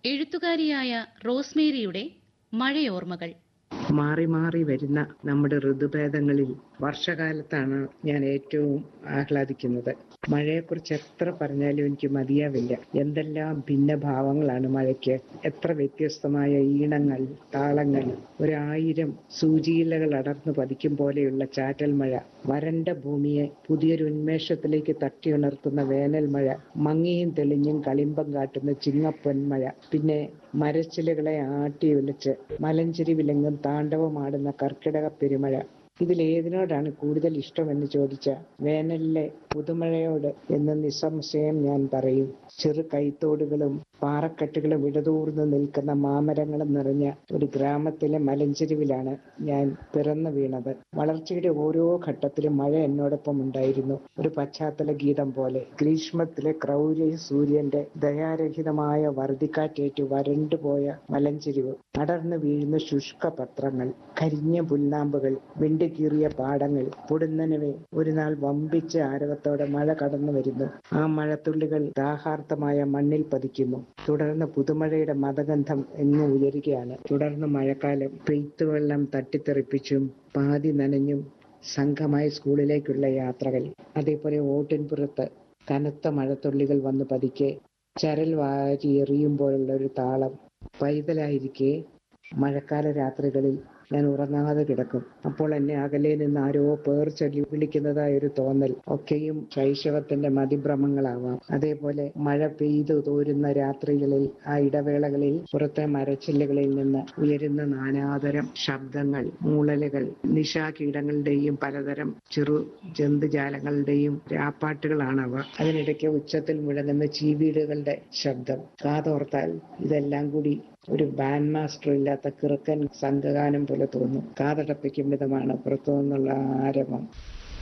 എഴുത്തുകാരിയായ റോസ്മേരിയുടെ മഴയോർമ്മകൾ മാറി മാറി വരുന്ന നമ്മുടെ ഋതുഭേദങ്ങളിൽ വർഷകാലത്താണ് ഞാൻ ഏറ്റവും ആഹ്ലാദിക്കുന്നത് മഴയെക്കുറിച്ച് എത്ര പറഞ്ഞാലും എനിക്ക് മതിയാവില്ല എന്തെല്ലാം ഭിന്നഭാവങ്ങളാണ് മഴയ്ക്ക് എത്ര വ്യത്യസ്തമായ ഈണങ്ങൾ താളങ്ങൾ ഒരായിരം സൂചിയിലകൾ അടർന്നു പതിക്കും പോലെയുള്ള ചാറ്റൽ മഴ വരണ്ട ഭൂമിയെ പുതിയൊരു ഉന്മേഷത്തിലേക്ക് തട്ടിയുണർത്തുന്ന വേനൽ മഴ മങ്ങിയും തെളിഞ്ഞും കളിമ്പം കാട്ടുന്ന ചിങ്ങപ്പൊന്മഴ പിന്നെ മരച്ചിലകളെ ആട്ടി വിളിച്ച് മലഞ്ചെരിവിലെങ്ങും താണ്ഡവമാടുന്ന കർക്കിടക പെരുമഴ ഇതിലേതിനോടാണ് കൂടുതൽ ഇഷ്ടമെന്ന് ചോദിച്ച വേനലിലെ പുതുമഴയോട് എന്ന് നിസ്സംശയം ഞാൻ പറയും ചെറു കൈത്തോടുകളും പാറക്കെട്ടുകളും ഇടതൂർന്ന് നിൽക്കുന്ന മാമരങ്ങളും നിറഞ്ഞ ഒരു ഗ്രാമത്തിലെ മലഞ്ചെരുവിലാണ് ഞാൻ പിറന്നു വീണത് വളർച്ചയുടെ ഓരോ ഘട്ടത്തിലും മഴ എന്നോടൊപ്പം ഉണ്ടായിരുന്നു ഒരു പശ്ചാത്തല ഗീതം പോലെ ഗ്രീഷ്മത്തിലെ ക്രൗര്യ സൂര്യന്റെ ദയാരഹിതമായ വർദ്ധിക്കാറ്റേറ്റ് വരണ്ടുപോയ മലഞ്ചെരിവ് അടർന്നു വീഴുന്ന ശുഷ്ക പത്രങ്ങൾ കരിഞ്ഞ പുൽനാമ്പുകൾ വിണ്ടുകീറിയ പാടങ്ങൾ പൊടുന്നനവെ ഒരു നാൾ വമ്പിച്ച ആരവത്തോടെ മഴ കടന്നു വരുന്നു ആ മഴത്തുള്ളികൾ ദാഹാർത്ഥമായ മണ്ണിൽ പതിക്കുന്നു തുടർന്ന് പുതുമഴയുടെ മതഗന്ധം എങ്ങും ഉയരുകയാണ് തുടർന്ന് മഴക്കാലം പെയ്ത്തുവെള്ളം തട്ടിത്തെറിപ്പിച്ചും പാതി നനഞ്ഞും സംഘമായി സ്കൂളിലേക്കുള്ള യാത്രകൾ അതേപോലെ ഓട്ടിൻപുറത്ത് കനത്ത മഴത്തുള്ളികൾ വന്ന് പതിക്കെ ചരൽ വാരി എറിയുമ്പോഴുള്ള ഒരു താളം പൈതലായിരിക്കെ മഴക്കാല രാത്രികളിൽ ഞാൻ ഉറങ്ങാതെ കിടക്കും അപ്പോൾ എന്നെ അകലെ നിന്ന് ആരോ പേർ ചൊല്ലി വിളിക്കുന്നതായ ഒരു തോന്നൽ ഒക്കെയും ശൈശവത്തിന്റെ മതിഭ്രമങ്ങളാവാം അതേപോലെ മഴ പെയ്തു തോരുന്ന രാത്രികളിൽ ആ ഇടവേളകളിൽ പുറത്തെ മരച്ചില്ലകളിൽ നിന്ന് ഉയരുന്ന നാനാതരം ശബ്ദങ്ങൾ മൂളലുകൾ നിശാകീടങ്ങളുടെയും പലതരം ചെറു ജന്തുജാലങ്ങളുടെയും രാപ്പാട്ടുകളാണവ അതിനിടയ്ക്ക് ഉച്ചത്തിൽ മുഴങ്ങുന്ന ചീവീടുകളുടെ ശബ്ദം കാതോർത്താൽ ഇതെല്ലാം കൂടി ഒരു ബാൻഡ് മാസ്റ്റർ ഇല്ലാത്ത കിറുക്കൻ സംഘഗാനം പോലെ തോന്നും കാതടപ്പിക്കും വിധമാണ് പുറത്തു നിന്നുള്ള ആരവം